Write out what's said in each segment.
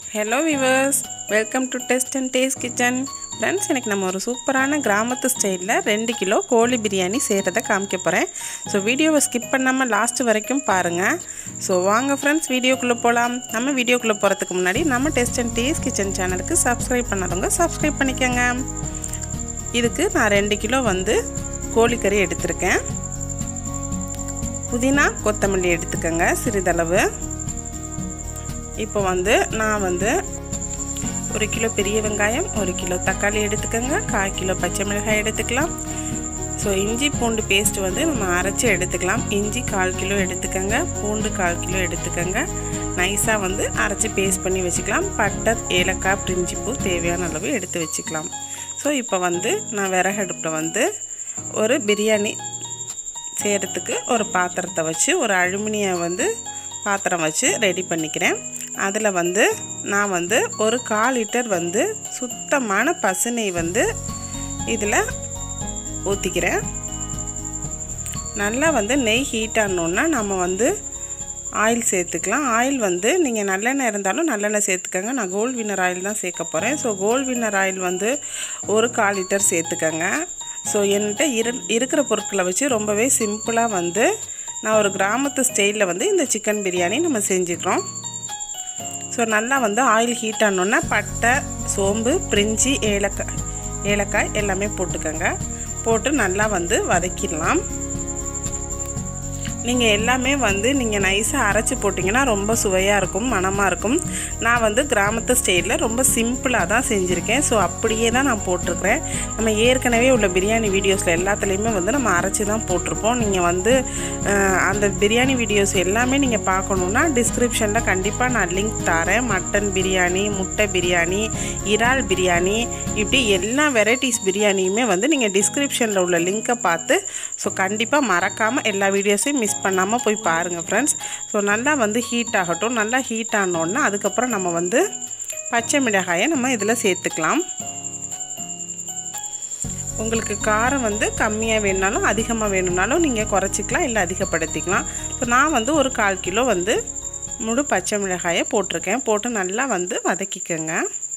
hello viewers welcome to test and taste kitchen friends எனக்கு நம்ம ஒரு சூப்பரான கிராமத்து ஸ்டைலில் ரெண்டு கிலோ கோழி பிரியாணி செய்கிறத காமிக்க போகிறேன் ஸோ வீடியோவை ஸ்கிப் பண்ணாமல் லாஸ்ட் வரைக்கும் பாருங்கள் ஸோ வாங்க ஃப்ரெண்ட்ஸ் வீடியோக்குள்ளே போகலாம் நம்ம வீடியோக்குள்ளே போகிறதுக்கு முன்னாடி நம்ம டெஸ்ட் அண்ட் டேஸ்ட் கிச்சன் சேனலுக்கு சப்ஸ்கிரைப் பண்ணாதவங்க சப்ஸ்கிரைப் பண்ணிக்கோங்க இதுக்கு நான் ரெண்டு கிலோ வந்து கோழிக்கறி எடுத்திருக்கேன் புதினா கொத்தமல்லி எடுத்துக்கோங்க சிறிதளவு இப்போ வந்து நான் வந்து ஒரு கிலோ பெரிய வெங்காயம் ஒரு கிலோ தக்காளி எடுத்துக்கோங்க கால் கிலோ பச்சை மிளகாய் எடுத்துக்கலாம் ஸோ இஞ்சி பூண்டு பேஸ்ட் வந்து நம்ம அரைச்சி எடுத்துக்கலாம் இஞ்சி கால் கிலோ எடுத்துக்கோங்க பூண்டு கால் கிலோ எடுத்துக்கோங்க நைஸாக வந்து அரைச்சி பேஸ்ட் பண்ணி வச்சுக்கலாம் பட்டை ஏலக்காய் பிரிஞ்சி பூ தேவையான அளவு எடுத்து வச்சுக்கலாம் ஸோ இப்போ வந்து நான் விறகு அடுப்பில் வந்து ஒரு பிரியாணி செய்கிறதுக்கு ஒரு பாத்திரத்தை வச்சு ஒரு அலுமினிய வந்து பாத்திரம் வச்சு ரெடி பண்ணிக்கிறேன் அதில் வந்து நான் வந்து ஒரு கால் லிட்டர் வந்து சுத்தமான பசுநெய் வந்து இதில் ஊற்றிக்கிறேன் நல்லா வந்து நெய் ஹீட் ஆனோன்னா நம்ம வந்து ஆயில் சேர்த்துக்கலாம் ஆயில் வந்து நீங்கள் நல்லெண்ணெய் இருந்தாலும் நல்லெண்ணெய் சேர்த்துக்கோங்க நான் கோல்ட் வின்னர் ஆயில் தான் சேர்க்க போகிறேன் ஸோ கோல்ட் வின்னர் ஆயில் வந்து ஒரு கால் லிட்டர் சேர்த்துக்கோங்க ஸோ என்கிட்ட இரு இருக்கிற பொருட்களை வச்சு ரொம்பவே சிம்பிளாக வந்து நான் ஒரு கிராமத்து ஸ்டைலில் வந்து இந்த சிக்கன் பிரியாணி நம்ம செஞ்சுக்கிறோம் ஸோ நல்லா வந்து ஆயில் ஹீட் ஆனோன்னா பட்டை சோம்பு பிரிஞ்சி ஏலக்காய் ஏலக்காய் எல்லாமே போட்டுக்கோங்க போட்டு நல்லா வந்து வதக்கிடலாம் நீங்கள் எல்லாமே வந்து நீங்கள் நைஸாக அரைச்சி போட்டிங்கன்னா ரொம்ப சுவையாக இருக்கும் மனமாக இருக்கும் நான் வந்து கிராமத்து ஸ்டைலில் ரொம்ப சிம்பிளாக தான் செஞ்சுருக்கேன் ஸோ அப்படியே தான் நான் போட்டிருக்கிறேன் நம்ம ஏற்கனவே உள்ள பிரியாணி வீடியோஸில் எல்லாத்துலேயுமே வந்து நம்ம அரைச்சி தான் போட்டிருப்போம் நீங்கள் வந்து அந்த பிரியாணி வீடியோஸ் எல்லாமே நீங்கள் பார்க்கணுன்னா டிஸ்கிரிப்ஷனில் கண்டிப்பாக நான் லிங்க் தரேன் மட்டன் பிரியாணி முட்டை பிரியாணி இறால் பிரியாணி இப்படி எல்லா வெரைட்டிஸ் பிரியாணியுமே வந்து நீங்கள் டிஸ்கிரிப்ஷனில் உள்ள லிங்க்கை பார்த்து ஸோ கண்டிப்பாக மறக்காமல் எல்லா வீடியோஸையும் மிஸ் பண்ணாமல் போய் பாருங்கள் ஃப்ரெண்ட்ஸ் ஸோ நல்லா வந்து ஹீட் ஆகட்டும் நல்லா ஹீட் ஆனோன்னா அதுக்கப்புறம் நம்ம வந்து பச்சை மிளகாயை நம்ம இதில் சேர்த்துக்கலாம் உங்களுக்கு காரம் வந்து கம்மியாக வேணுனாலும் அதிகமாக வேணும்னாலும் நீங்கள் குறைச்சிக்கலாம் இல்லை அதிகப்படுத்திக்கலாம் ஸோ நான் வந்து ஒரு கால் கிலோ வந்து முழு பச்சை மிளகாயை போட்டிருக்கேன் போட்டு நல்லா வந்து வதக்கிக்கோங்க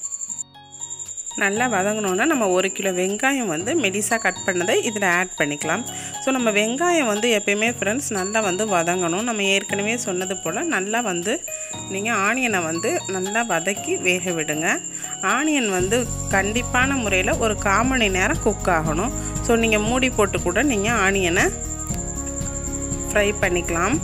நல்லா வதங்கினோன்னா நம்ம ஒரு கிலோ வெங்காயம் வந்து மெலிசாக கட் பண்ணதை இதில் ஆட் பண்ணிக்கலாம் ஸோ நம்ம வெங்காயம் வந்து எப்பயுமே ஃப்ரெண்ட்ஸ் நல்லா வந்து வதங்கணும் நம்ம ஏற்கனவே சொன்னது போல் நல்லா வந்து நீங்கள் ஆனியனை வந்து நல்லா வதக்கி வேக விடுங்க ஆனியன் வந்து கண்டிப்பான முறையில் ஒரு கால் மணி நேரம் குக் ஆகணும் ஸோ நீங்கள் மூடி போட்டு கூட நீங்கள் ஆனியனை ஃப்ரை பண்ணிக்கலாம்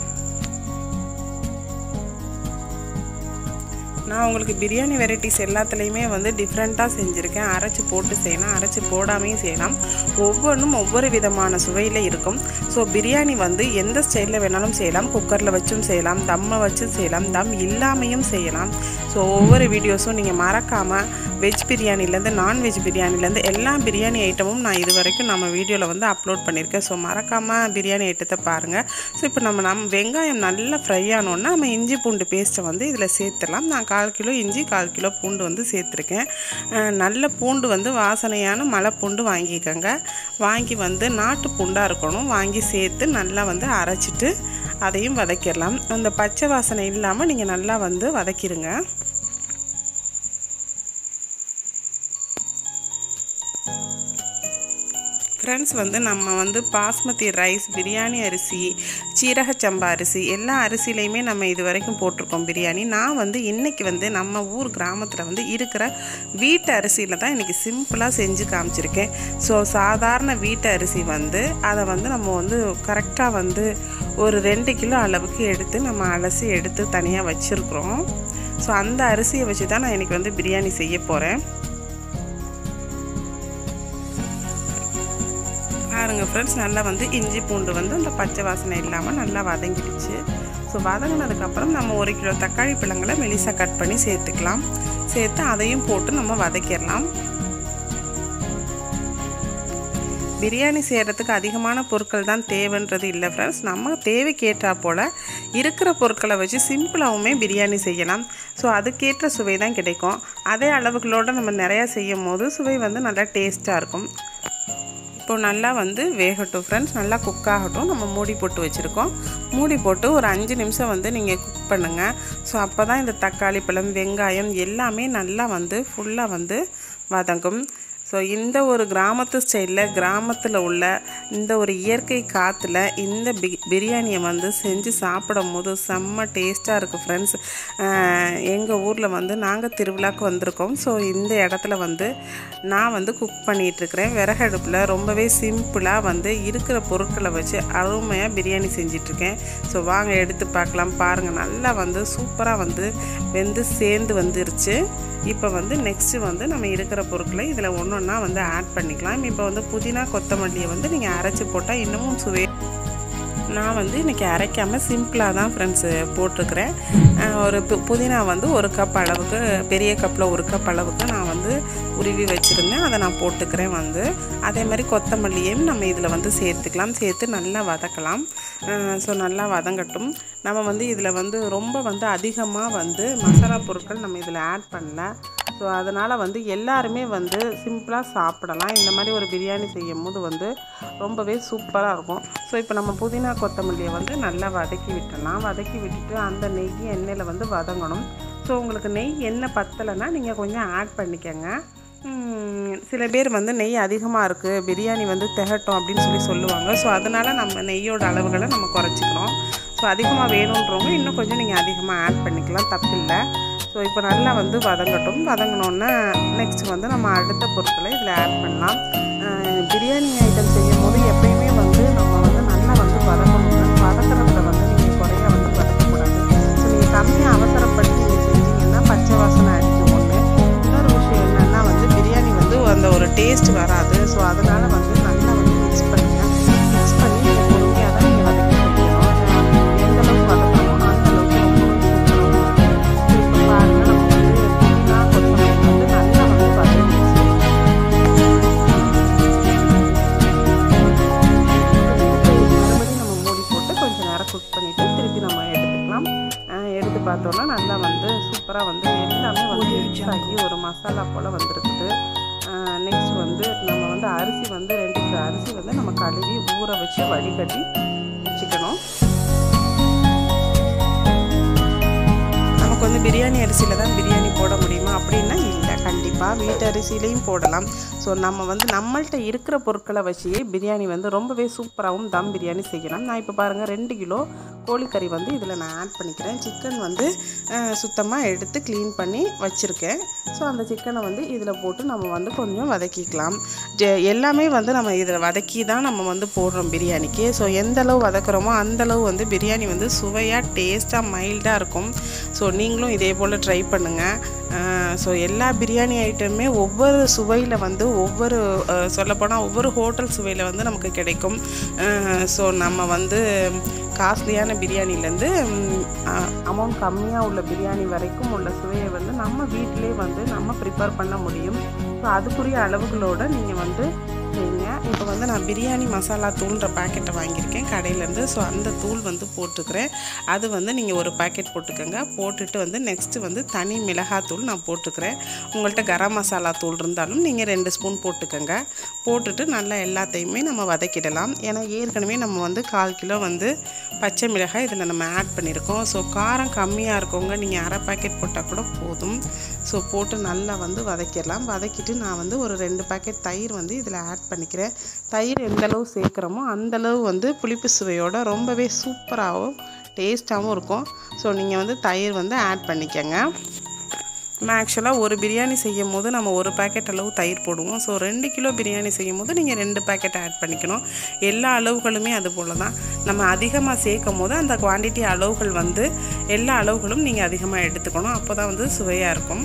நான் உங்களுக்கு பிரியாணி வெரைட்டிஸ் எல்லாத்துலேயுமே வந்து டிஃப்ரெண்ட்டாக செஞ்சுருக்கேன் அரைச்சி போட்டு செய்யலாம் அரைச்சி போடாமையும் செய்யலாம் ஒவ்வொன்றும் ஒவ்வொரு விதமான சுவையில் இருக்கும் ஸோ பிரியாணி வந்து எந்த ஸ்டைலில் வேணாலும் செய்யலாம் குக்கரில் வச்சும் செய்யலாம் தம்மை வச்சும் செய்யலாம் தம் இல்லாமையும் செய்யலாம் ஸோ ஒவ்வொரு வீடியோஸும் நீங்கள் மறக்காமல் வெஜ் பிரியாணிலேருந்து நான்வெஜ் பிரியாணிலேருந்து எல்லா பிரியாணி ஐட்டமும் நான் இது வரைக்கும் நம்ம வீடியோவில் வந்து அப்லோட் பண்ணியிருக்கேன் ஸோ மறக்காமல் பிரியாணி ஐட்டத்தை பாருங்கள் ஸோ இப்போ நம்ம நம்ம வெங்காயம் நல்லா ஃப்ரை ஆனோன்னா நம்ம இஞ்சி பூண்டு பேஸ்ட்டை வந்து இதில் சேர்த்துடலாம் நான் கால் கிலோ இஞ்சி கால் கிலோ பூண்டு வந்து சேர்த்துருக்கேன் நல்ல பூண்டு வந்து வாசனையான மலை பூண்டு வாங்கிக்கோங்க வாங்கி வந்து நாட்டு பூண்டாக இருக்கணும் வாங்கி சேர்த்து நல்லா வந்து அரைச்சிட்டு அதையும் வதக்கிடலாம் அந்த பச்சை வாசனை இல்லாமல் நீங்கள் நல்லா வந்து வதக்கிடுங்க ஃப்ரெண்ட்ஸ் வந்து நம்ம வந்து பாஸ்மதி ரைஸ் பிரியாணி அரிசி சீரக சம்பா அரிசி எல்லா அரிசிலையுமே நம்ம இது வரைக்கும் போட்டிருக்கோம் பிரியாணி நான் வந்து இன்றைக்கி வந்து நம்ம ஊர் கிராமத்தில் வந்து இருக்கிற வீட்டு அரிசியில் தான் இன்றைக்கி சிம்பிளாக செஞ்சு காமிச்சிருக்கேன் ஸோ சாதாரண வீட்டு அரிசி வந்து அதை வந்து நம்ம வந்து கரெக்டாக வந்து ஒரு ரெண்டு கிலோ அளவுக்கு எடுத்து நம்ம அலசி எடுத்து தனியாக வச்சுருக்குறோம் ஸோ அந்த அரிசியை வச்சு தான் நான் இன்றைக்கி வந்து பிரியாணி செய்ய போகிறேன் பாருங்க ஃப்ரெண்ட்ஸ் நல்லா வந்து இஞ்சி பூண்டு வந்து அந்த பச்சை வாசனை இல்லாமல் நல்லா வதங்கிடுச்சு ஸோ வதங்கினதுக்கப்புறம் நம்ம ஒரு கிலோ தக்காளி பழங்களை மெலிசாக கட் பண்ணி சேர்த்துக்கலாம் சேர்த்து அதையும் போட்டு நம்ம வதக்கிடலாம் பிரியாணி செய்கிறதுக்கு அதிகமான பொருட்கள் தான் தேவைன்றது இல்லை ஃப்ரெண்ட்ஸ் நம்ம தேவைக்கேற்றா போல் இருக்கிற பொருட்களை வச்சு சிம்பிளாகவுமே பிரியாணி செய்யலாம் ஸோ அதுக்கேற்ற சுவை தான் கிடைக்கும் அதே அளவுகளோடு நம்ம நிறையா செய்யும் போது சுவை வந்து நல்லா டேஸ்ட்டாக இருக்கும் இப்போ நல்லா வந்து வேகட்டும் ஃப்ரெண்ட்ஸ் நல்லா குக் ஆகட்டும் நம்ம மூடி போட்டு வச்சுருக்கோம் மூடி போட்டு ஒரு அஞ்சு நிமிஷம் வந்து நீங்கள் குக் பண்ணுங்கள் ஸோ அப்போ தான் இந்த தக்காளி பழம் வெங்காயம் எல்லாமே நல்லா வந்து ஃபுல்லாக வந்து வதங்கும் ஸோ இந்த ஒரு கிராமத்து ஸ்டைலில் கிராமத்தில் உள்ள இந்த ஒரு இயற்கை காற்றுல இந்த பி பிரியாணியை வந்து செஞ்சு சாப்பிடும் போது செம்ம டேஸ்ட்டாக இருக்குது ஃப்ரெண்ட்ஸ் எங்கள் ஊரில் வந்து நாங்கள் திருவிழாக்கு வந்திருக்கோம் ஸோ இந்த இடத்துல வந்து நான் வந்து குக் பண்ணிகிட்ருக்கிறேன் விறகடுப்பில் ரொம்பவே சிம்பிளாக வந்து இருக்கிற பொருட்களை வச்சு அருமையாக பிரியாணி செஞ்சிட்ருக்கேன் ஸோ வாங்க எடுத்து பார்க்கலாம் பாருங்கள் நல்லா வந்து சூப்பராக வந்து வெந்து சேர்ந்து வந்துருச்சு இப்போ வந்து நெக்ஸ்ட்டு வந்து நம்ம இருக்கிற பொருட்களை இதில் ஒன்று ஒன்றா வந்து ஆட் பண்ணிக்கலாம் இப்போ வந்து புதினா கொத்தமல்லியை வந்து நீங்கள் அரைச்சி போட்டால் இன்னமும் சுவை நான் வந்து இன்றைக்கி அரைக்காமல் சிம்பிளாக தான் ஃப்ரெண்ட்ஸு போட்டிருக்கிறேன் ஒரு பு புதினா வந்து ஒரு கப் அளவுக்கு பெரிய கப்பில் ஒரு கப் அளவுக்கு நான் வந்து உருவி வச்சுருந்தேன் அதை நான் போட்டுக்கிறேன் வந்து அதே மாதிரி கொத்தமல்லியையும் நம்ம இதில் வந்து சேர்த்துக்கலாம் சேர்த்து நல்லா வதக்கலாம் ஸோ நல்லா வதங்கட்டும் நம்ம வந்து இதில் வந்து ரொம்ப வந்து அதிகமாக வந்து மசாலா பொருட்கள் நம்ம இதில் ஆட் பண்ணல ஸோ அதனால் வந்து எல்லாருமே வந்து சிம்பிளாக சாப்பிடலாம் இந்த மாதிரி ஒரு பிரியாணி செய்யும் போது வந்து ரொம்பவே சூப்பராக இருக்கும் ஸோ இப்போ நம்ம புதினா கொத்தமல்லியை வந்து நல்லா வதக்கி விட்டுடலாம் வதக்கி விட்டுட்டு அந்த நெய் எண்ணெயில் வந்து வதங்கணும் ஸோ உங்களுக்கு நெய் எண்ணெய் பத்தலைன்னா நீங்கள் கொஞ்சம் ஆட் பண்ணிக்கோங்க சில பேர் வந்து நெய் அதிகமாக இருக்குது பிரியாணி வந்து திகட்டும் அப்படின்னு சொல்லி சொல்லுவாங்க ஸோ அதனால் நம்ம நெய்யோட அளவுகளை நம்ம குறைச்சிக்கிறோம் ஸோ அதிகமாக வேணுன்றவங்க இன்னும் கொஞ்சம் நீங்கள் அதிகமாக ஆட் பண்ணிக்கலாம் தப்பில்லை ஸோ இப்போ நல்லா வந்து வதங்கட்டும் வதங்கினோன்னே நெக்ஸ்ட் வந்து நம்ம அடுத்த பொருட்களை இதில் ஆட் பண்ணலாம் பிரியாணி ஐட்டம் செய்யும் போது எப்பயுமே வந்து நம்ம வந்து நல்லா வந்து வதங்கணும் வதக்கிறதுல வந்து நீங்கள் குறைய வந்து வதக்கக்கூடாது ஸோ நீங்கள் கம்மியாக அவசரப்பட்டு நீங்கள் செஞ்சீங்கன்னா பச்சை வாசனை அடிக்கும் ஒன்று இன்னொரு விஷயம் என்னென்னா வந்து பிரியாணி வந்து அந்த ஒரு டேஸ்ட் வராது ஸோ அதனால் வந்து நல்லா வந்து மிக்ஸ் பண்ணுங்கள் மிக்ஸ் பண்ணி நீங்கள் பொறுமையாக தான் நீங்கள் வதக்கி வைக்கணும் எந்த அளவுக்கு வதக்கணுமோ அந்த அளவுக்கு ரொம்ப சூப்பராக இப்போ பாருங்கள் நம்ம வந்து புதினா கொத்தமல்லி வந்து நல்லா வந்து வதங்கிடுச்சு மறுபடியும் நம்ம மூடி போட்டு கொஞ்சம் நேரம் குக் பண்ணிவிட்டு திருப்பி நம்ம எடுத்துக்கலாம் எடுத்து பார்த்தோன்னா நல்லா வந்து சூப்பராக வந்து எல்லாமே வந்து மிக்ஸ் ஆகி ஒரு மசாலா போல் வந்துருக்குது நெக்ஸ்ட் வந்து நம்ம வந்து அரிசி வந்து ரெண்டு கிலோ அரிசி வந்து நம்ம கழுவி ஊற வச்சு வடிகட்டி வச்சுக்கணும் நமக்கு வந்து பிரியாணி அரிசியில் தான் பிரியாணி போட முடியுமா அப்படின்னா இல்லை கண்டிப்பாக வீட்டு அரிசியிலையும் போடலாம் ஸோ நம்ம வந்து நம்மள்கிட்ட இருக்கிற பொருட்களை வச்சு பிரியாணி வந்து ரொம்பவே சூப்பராகவும் தம் பிரியாணி செய்யலாம் நான் இப்போ பாருங்கள் ரெண்டு கிலோ கோழிக்கறி வந்து இதில் நான் ஆட் பண்ணிக்கிறேன் சிக்கன் வந்து சுத்தமாக எடுத்து க்ளீன் பண்ணி வச்சுருக்கேன் ஸோ அந்த சிக்கனை வந்து இதில் போட்டு நம்ம வந்து கொஞ்சம் வதக்கிக்கலாம் எல்லாமே வந்து நம்ம இதில் வதக்கி தான் நம்ம வந்து போடுறோம் பிரியாணிக்கு ஸோ எந்த அளவு வதக்குறோமோ அந்தளவு வந்து பிரியாணி வந்து சுவையாக டேஸ்ட்டாக மைல்டாக இருக்கும் ஸோ நீங்களும் இதே போல் ட்ரை பண்ணுங்கள் ஸோ எல்லா பிரியாணி ஐட்டமுமே ஒவ்வொரு சுவையில் வந்து ஒவ்வொரு சொல்லப்போனால் ஒவ்வொரு ஹோட்டல் சுவையில் வந்து நமக்கு கிடைக்கும் ஸோ நம்ம வந்து காஸ்ட்லியான பிரியாணிலேருந்து அமௌண்ட் கம்மியாக உள்ள பிரியாணி வரைக்கும் உள்ள சுவையை வந்து நம்ம வீட்டிலே வந்து நம்ம ப்ரிப்பேர் பண்ண முடியும் ஸோ அதுக்குரிய அளவுகளோடு நீங்கள் வந்து செய்யுங்க இப்போ வந்து நான் பிரியாணி மசாலா தூள்ன்ற பாக்கெட்டை வாங்கியிருக்கேன் கடையிலேருந்து ஸோ அந்த தூள் வந்து போட்டுக்கிறேன் அது வந்து நீங்கள் ஒரு பாக்கெட் போட்டுக்கோங்க போட்டுட்டு வந்து நெக்ஸ்ட்டு வந்து தனி மிளகாத்தூள் நான் போட்டுக்கிறேன் உங்கள்கிட்ட கரம் மசாலா தூள் இருந்தாலும் நீங்கள் ரெண்டு ஸ்பூன் போட்டுக்கோங்க போட்டுட்டு நல்லா எல்லாத்தையுமே நம்ம வதக்கிடலாம் ஏன்னா ஏற்கனவே நம்ம வந்து கால் கிலோ வந்து பச்சை மிளகாய் இதில் நம்ம ஆட் பண்ணியிருக்கோம் ஸோ காரம் கம்மியாக இருக்கவங்க நீங்கள் அரை பாக்கெட் போட்டால் கூட போதும் ஸோ போட்டு நல்லா வந்து வதக்கிடலாம் வதக்கிட்டு நான் வந்து ஒரு ரெண்டு பாக்கெட் தயிர் வந்து இதில் ஆட் பண்ணிக்கிறேன் தயிர் எந்த அளவு சேர்க்குறோமோ அந்தளவு வந்து புளிப்பு சுவையோட ரொம்பவே சூப்பராகவும் டேஸ்ட்டாகவும் இருக்கும் ஸோ நீங்கள் வந்து தயிர் வந்து ஆட் பண்ணிக்கோங்க நம்ம ஆக்சுவலாக ஒரு பிரியாணி செய்யும் போது நம்ம ஒரு பேக்கெட் அளவு தயிர் போடுவோம் ஸோ ரெண்டு கிலோ பிரியாணி செய்யும் போது நீங்கள் ரெண்டு பேக்கெட் ஆட் பண்ணிக்கணும் எல்லா அளவுகளுமே அது போல் தான் நம்ம அதிகமாக சேர்க்கும் போது அந்த குவான்டிட்டி அளவுகள் வந்து எல்லா அளவுகளும் நீங்கள் அதிகமாக எடுத்துக்கணும் அப்போ தான் வந்து சுவையாக இருக்கும்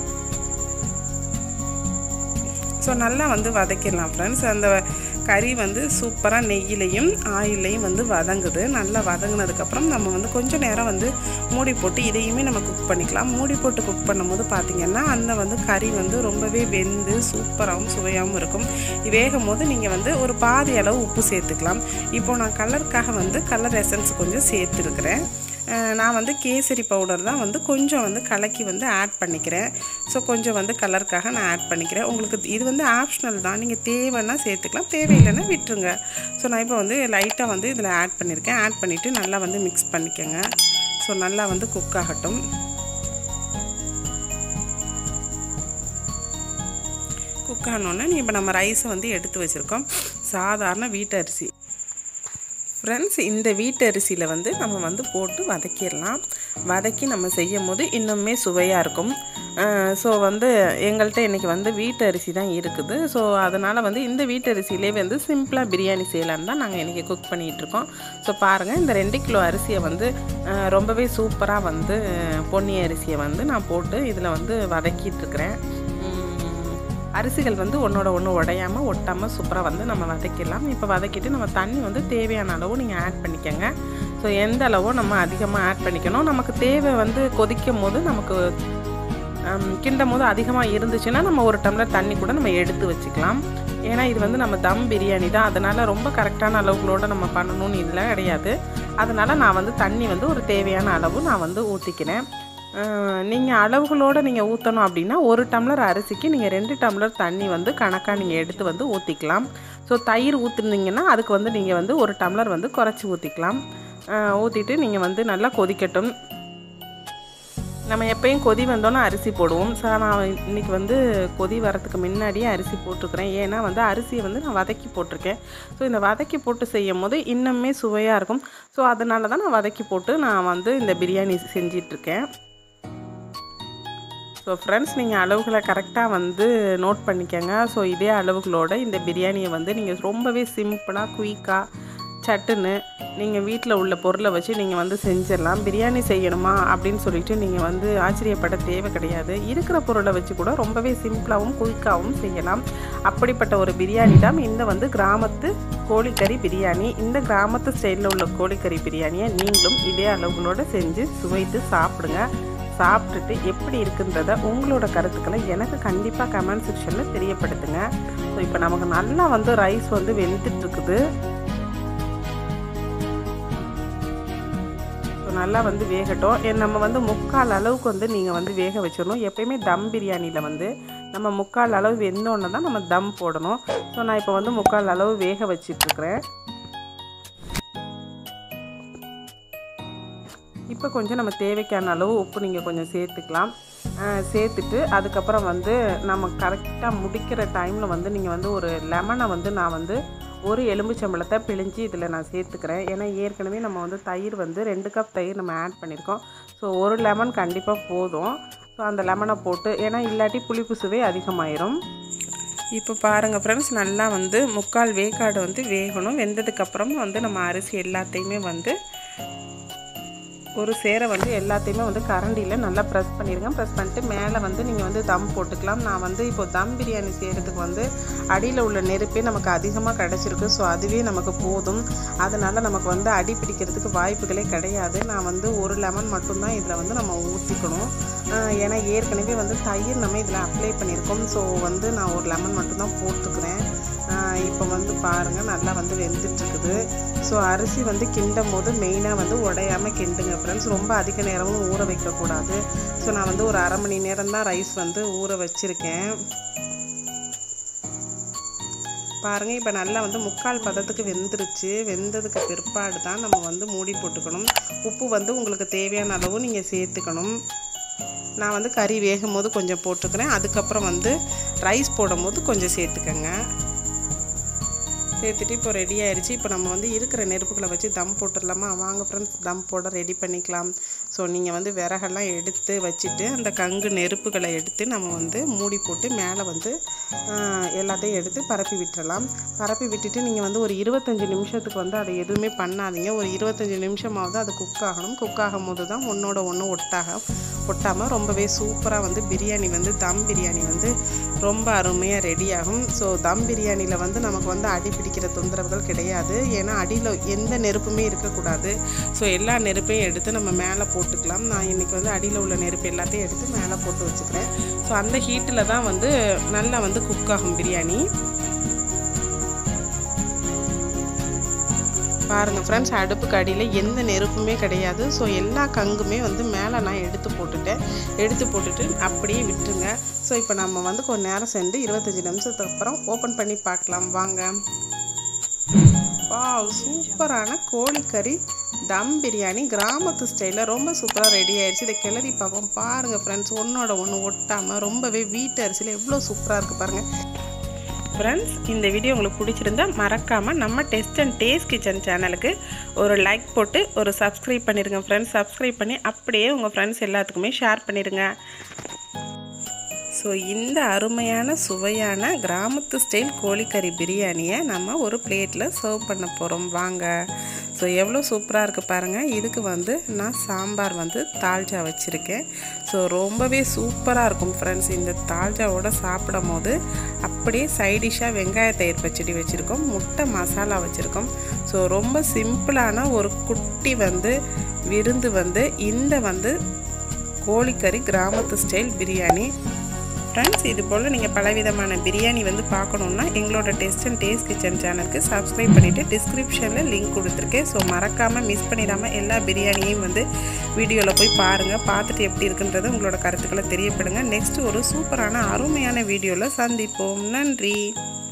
ஸோ நல்லா வந்து வதக்கிடலாம் ஃப்ரெண்ட்ஸ் அந்த கறி வந்து சூப்பராக நெய்யிலையும் ஆயிலையும் வந்து வதங்குது நல்லா வதங்கினதுக்கப்புறம் நம்ம வந்து கொஞ்சம் நேரம் வந்து மூடி போட்டு இதையுமே நம்ம குக் பண்ணிக்கலாம் மூடி போட்டு குக் பண்ணும்போது பார்த்திங்கன்னா அந்த வந்து கறி வந்து ரொம்பவே வெந்து சூப்பராகவும் சுவையாகவும் இருக்கும் வேகும் போது நீங்கள் வந்து ஒரு பாதி அளவு உப்பு சேர்த்துக்கலாம் இப்போ நான் கலருக்காக வந்து கலர் எசன்ஸ் கொஞ்சம் சேர்த்துருக்குறேன் அஹ் நான் வந்து கேசரி பவுடர் தான் வந்து கொஞ்சம் வந்து கலக்கி வந்து ஆட் பண்ணிக்கிறேன் ஸோ கொஞ்சம் வந்து கலருக்காக நான் ஆட் பண்ணிக்கிறேன் உங்களுக்கு இது வந்து ஆப்ஷனல் தான் நீங்கள் தேவைன்னா சேர்த்துக்கலாம் தேவையில்லைன்னா விட்டுருங்க ஸோ நான் இப்போ வந்து லைட்டாக வந்து இதில் ஆட் பண்ணியிருக்கேன் ஆட் பண்ணிவிட்டு நல்லா வந்து மிக்ஸ் பண்ணிக்கோங்க ஸோ நல்லா வந்து குக் ஆகட்டும் குக் ஆனோடனே இப்போ நம்ம ரைஸை வந்து எடுத்து வச்சுருக்கோம் சாதாரண வீட்டு அரிசி ஃப்ரெண்ட்ஸ் இந்த வீட்டு அரிசியில் வந்து நம்ம வந்து போட்டு வதக்கிடலாம் வதக்கி நம்ம செய்யும் போது இன்னுமே சுவையாக இருக்கும் ஸோ வந்து எங்கள்கிட்ட இன்றைக்கி வந்து வீட்டு அரிசி தான் இருக்குது ஸோ அதனால் வந்து இந்த வீட்டு அரிசியிலே வந்து சிம்பிளாக பிரியாணி செய்யலான்னு தான் நாங்கள் இன்றைக்கி குக் பண்ணிகிட்ருக்கோம் ஸோ பாருங்கள் இந்த ரெண்டு கிலோ அரிசியை வந்து அஹ், ரொம்பவே சூப்பராக வந்து பொன்னி அரிசியை வந்து நான் போட்டு இதில் வந்து வதக்கிட்டுருக்கிறேன் அரிசிகள் வந்து ஒன்றோட ஒன்று உடையாமல் ஒட்டாமல் சூப்பராக வந்து நம்ம வதக்கிடலாம் இப்போ வதக்கிட்டு நம்ம தண்ணி வந்து தேவையான அளவு நீங்கள் ஆட் பண்ணிக்கோங்க ஸோ எந்த அளவோ நம்ம அதிகமாக ஆட் பண்ணிக்கணும் நமக்கு தேவை வந்து கொதிக்கும் போது நமக்கு ஹம், கிண்டும் போது அதிகமாக இருந்துச்சுன்னா நம்ம ஒரு டம்ளர் தண்ணி கூட நம்ம எடுத்து வச்சுக்கலாம் ஏன்னா இது வந்து நம்ம தம் பிரியாணி தான் அதனால் ரொம்ப கரெக்டான அளவுகளோடு நம்ம பண்ணணும்னு இதில் கிடையாது அதனால் நான் வந்து தண்ணி வந்து ஒரு தேவையான அளவு நான் வந்து ஊற்றிக்கிறேன் நீங்கள் அளவுகளோடு நீங்கள் ஊற்றணும் அப்படின்னா ஒரு டம்ளர் அரிசிக்கு நீங்கள் ரெண்டு டம்ளர் தண்ணி வந்து கணக்காக நீங்கள் எடுத்து வந்து ஊற்றிக்கலாம் ஸோ தயிர் ஊற்றுனீங்கன்னா அதுக்கு வந்து நீங்கள் வந்து ஒரு டம்ளர் வந்து குறைச்சி ஊற்றிக்கலாம் ஊற்றிட்டு நீங்கள் வந்து நல்லா கொதிக்கட்டும் நம்ம எப்பயும் கொதி வந்தோன்னே அரிசி போடுவோம் ஸோ நான் இன்றைக்கி வந்து கொதி வரத்துக்கு முன்னாடியே அரிசி போட்டிருக்கிறேன் ஏன்னா வந்து அரிசியை வந்து நான் வதக்கி போட்டிருக்கேன் ஸோ இந்த வதக்கி போட்டு செய்யும் போது இன்னுமே சுவையாக இருக்கும் ஸோ அதனால தான் நான் வதக்கி போட்டு நான் வந்து இந்த பிரியாணி செஞ்சிட்ருக்கேன் ஸோ ஃப்ரெண்ட்ஸ் நீங்கள் அளவுகளை கரெக்டாக வந்து நோட் பண்ணிக்கோங்க ஸோ இதே அளவுகளோட இந்த பிரியாணியை வந்து நீங்கள் ரொம்பவே சிம்பிளாக குயிக்காக சட்டுன்னு நீங்கள் வீட்டில் உள்ள பொருளை வச்சு நீங்கள் வந்து செஞ்சிடலாம் பிரியாணி செய்யணுமா அப்படின்னு சொல்லிட்டு நீங்கள் வந்து ஆச்சரியப்பட தேவை கிடையாது இருக்கிற பொருளை வச்சு கூட ரொம்பவே சிம்பிளாகவும் குயிக்காகவும் செய்யலாம் அப்படிப்பட்ட ஒரு பிரியாணி தான் இந்த வந்து கிராமத்து கோழிக்கறி பிரியாணி இந்த கிராமத்து ஸ்டைலில் உள்ள கோழிக்கறி பிரியாணியை நீங்களும் இதே அளவுகளோடு செஞ்சு சுவைத்து சாப்பிடுங்க சாப்பிட்டுட்டு எப்படி இருக்குன்றத உங்களோட கருத்துக்களை எனக்கு கண்டிப்பாக கமெண்ட் செக்ஷனில் தெரியப்படுத்துங்க ஸோ இப்போ நமக்கு நல்லா வந்து ரைஸ் வந்து வெந்துட்டு இருக்குது ஸோ நல்லா வந்து வேகட்டும் எ- நம்ம வந்து முக்கால் அளவுக்கு வந்து நீங்கள் வந்து வேக வச்சிடணும் எப்பயுமே தம் பிரியாணியில் வந்து நம்ம முக்கால் அளவு வெந்தோடனே தான் நம்ம தம் போடணும் ஸோ நான் இப்போ வந்து முக்கால் அளவு வேக வச்சிட்ருக்கிறேன் இப்போ கொஞ்சம் நம்ம தேவைக்கான அளவு உப்பு நீங்கள் கொஞ்சம் சேர்த்துக்கலாம் அஹ் சேர்த்துட்டு அதுக்கப்புறம் வந்து நம்ம கரெக்டாக முடிக்கிற டைமில் வந்து நீங்கள் வந்து ஒரு லெமனை வந்து நான் வந்து ஒரு எலும்புச்சம்பளத்தை பிழிஞ்சு இதில் நான் சேர்த்துக்கிறேன் ஏன்னா ஏற்கனவே நம்ம வந்து தயிர் வந்து ரெண்டு கப் தயிர் நம்ம ஆட் பண்ணியிருக்கோம் ஸோ ஒரு லெமன் கண்டிப்பாக போதும் ஸோ அந்த லெமனை போட்டு ஏன்னா இல்லாட்டி புளிப்பு சுவை அதிகமாயிரும் இப்போ பாருங்கள் ஃப்ரெண்ட்ஸ் நல்லா வந்து முக்கால் வேக்காடு வந்து வேகணும் வெந்ததுக்கப்புறம் வந்து நம்ம அரிசி எல்லாத்தையுமே வந்து ஒரு சேரை வந்து எல்லாத்தையுமே வந்து கரண்டியில் நல்லா ப்ரெஸ் பண்ணிடுங்க ப்ரெஸ் பண்ணிட்டு மேலே வந்து நீங்கள் வந்து தம் போட்டுக்கலாம் நான் வந்து இப்போ தம் பிரியாணி செய்கிறதுக்கு வந்து அடியில் உள்ள நெருப்பே நமக்கு அதிகமாக கிடச்சிருக்கு ஸோ அதுவே நமக்கு போதும் அதனால் நமக்கு வந்து அடி பிடிக்கிறதுக்கு வாய்ப்புகளே கிடையாது நான் வந்து ஒரு லெமன் மட்டும்தான் இதில் வந்து நம்ம ஊற்றிக்கணும் ஆஹ் ஏன்னா ஏற்கனவே வந்து தயிர் நம்ம இதில் அப்ளை பண்ணியிருக்கோம் ஸோ வந்து நான் ஒரு லெமன் மட்டும்தான் போட்டுக்கிறேன் இப்போ வந்து பாருங்கள் நல்லா வந்து வெந்துட்டுருக்குது ஸோ அரிசி வந்து கிண்டும் போது மெயினாக வந்து உடையாமல் கிண்டுங்க ஃப்ரெண்ட்ஸ் ரொம்ப அதிக நேரமும் ஊற வைக்கக்கூடாது ஸோ நான் வந்து ஒரு அரை மணி நேரம் தான் ரைஸ் வந்து ஊற வச்சுருக்கேன் பாருங்கள் இப்போ நல்லா வந்து முக்கால் பதத்துக்கு வெந்துருச்சு வெந்ததுக்கு பிற்பாடு தான் நம்ம வந்து மூடி போட்டுக்கணும் உப்பு வந்து உங்களுக்கு தேவையான அளவு நீங்கள் சேர்த்துக்கணும் நான் வந்து கறி வேகும் போது கொஞ்சம் போட்டுக்கிறேன் அதுக்கப்புறம் வந்து ரைஸ் போடும்போது கொஞ்சம் சேர்த்துக்கங்க சேர்த்துட்டு இப்போ ரெடி ஆயிடுச்சு இப்போ நம்ம வந்து இருக்கிற நெருப்புகளை வச்சு தம் போட்டுடலாமா வாங்க ஃப்ரெண்ட்ஸ் தம் போட ரெடி பண்ணிக்கலாம் ஸோ நீங்கள் வந்து விறகெல்லாம் எடுத்து வச்சுட்டு அந்த கங்கு நெருப்புகளை எடுத்து நம்ம வந்து மூடி போட்டு மேலே வந்து ஆஹ், எல்லாத்தையும் எடுத்து பரப்பி விட்டுறலாம் பரப்பி விட்டுட்டு நீங்கள் வந்து ஒரு இருபத்தஞ்சி நிமிஷத்துக்கு வந்து அதை எதுவுமே பண்ணாதீங்க ஒரு இருபத்தஞ்சி நிமிஷமாவது அது குக் ஆகணும் குக் ஆகும் போது தான் ஒன்றோட ஒன்று ஒட்டாக ஒட்டாமல் ரொம்பவே சூப்பராக வந்து பிரியாணி வந்து தம் பிரியாணி வந்து ரொம்ப அருமையாக ரெடி ஆகும் ஸோ தம் பிரியாணியில் வந்து நமக்கு வந்து அடி பிடிக்கிற தொந்தரவுகள் கிடையாது ஏன்னா அடியில் எந்த நெருப்புமே இருக்கக்கூடாது ஸோ எல்லா நெருப்பையும் எடுத்து நம்ம மேலே போட்டுக்கலாம் நான் இன்றைக்கி வந்து அடியில் உள்ள நெருப்பு எல்லாத்தையும் எடுத்து மேலே போட்டு வச்சுக்கிறேன் ஸோ அந்த ஹீட்டில் தான் வந்து நல்லா வந்து குக் ஆகும் பிரியாணி பாருங்கள் ஃப்ரெண்ட்ஸ் அடுப்புக்கு அடியில் எந்த நெருப்புமே கிடையாது ஸோ எல்லா கங்குமே வந்து மேலே நான் எடுத்து போட்டுட்டேன் எடுத்து போட்டுட்டு அப்படியே விட்டுருங்க ஸோ இப்போ நம்ம வந்து கொஞ்ச நேரம் சென்று இருபத்தஞ்சி நிமிஷத்துக்கு அப்புறம் ஓப்பன் பண்ணி பார்க்கலாம் வாங்க வாவ் சூப்பரான கோழிக்கறி தம் பிரியாணி கிராமத்து ஸ்டைலில் ரொம்ப சூப்பராக ரெடி ஆயிடுச்சு இதை கிளறி பார்ப்போம் பாருங்கள் ஃப்ரெண்ட்ஸ் ஒன்றோட ஒன்று ஒட்டாமல் ரொம்பவே வீட்டு அரிசியில் எவ்வளோ சூப்பராக இருக்குது பாருங்கள் ஃப்ரெண்ட்ஸ் இந்த வீடியோ உங்களுக்கு பிடிச்சிருந்தா மறக்காமல் நம்ம டெஸ்ட் அண்ட் டேஸ்ட் கிச்சன் சேனலுக்கு ஒரு லைக் போட்டு ஒரு சப்ஸ்கிரைப் பண்ணிடுங்க ஃப்ரெண்ட்ஸ் சப்ஸ்கிரைப் பண்ணி அப்படியே உங்கள் ஃப்ரெண்ட்ஸ் எல்லாத்துக்குமே ஷேர் பண்ணிடுங்க ஸோ இந்த அருமையான சுவையான கிராமத்து ஸ்டைல் கோழிக்கறி பிரியாணியை நம்ம ஒரு பிளேட்டில் சர்வ் பண்ண போகிறோம் வாங்க ஸோ எவ்வளோ சூப்பராக இருக்குது பாருங்கள் இதுக்கு வந்து நான் சாம்பார் வந்து தால்ஜா வச்சுருக்கேன் ஸோ ரொம்பவே சூப்பராக இருக்கும் ஃப்ரெண்ட்ஸ் இந்த தால்ஜாவோட சாப்பிடும் போது அப்படியே சைடிஷாக வெங்காய தயிர் பச்சடி வச்சுருக்கோம் முட்டை மசாலா வச்சுருக்கோம் ஸோ ரொம்ப சிம்பிளான ஒரு குட்டி வந்து விருந்து வந்து இந்த வந்து கோழிக்கறி கிராமத்து ஸ்டைல் பிரியாணி ஃப்ரெண்ட்ஸ் இது போல் நீங்கள் பலவிதமான பிரியாணி வந்து பார்க்கணுன்னா எங்களோட டெஸ்ட் அண்ட் டேஸ்ட் கிச்சன் சேனலுக்கு சப்ஸ்கிரைப் பண்ணிவிட்டு டிஸ்கிரிப்ஷனில் லிங்க் கொடுத்துருக்கேன் ஸோ மறக்காமல் மிஸ் பண்ணிடாமல் எல்லா பிரியாணியும் வந்து வீடியோவில் போய் பாருங்கள் பார்த்துட்டு எப்படி இருக்குன்றது உங்களோட கருத்துக்களை தெரியப்படுங்க நெக்ஸ்ட் ஒரு சூப்பரான அருமையான வீடியோவில் சந்திப்போம் நன்றி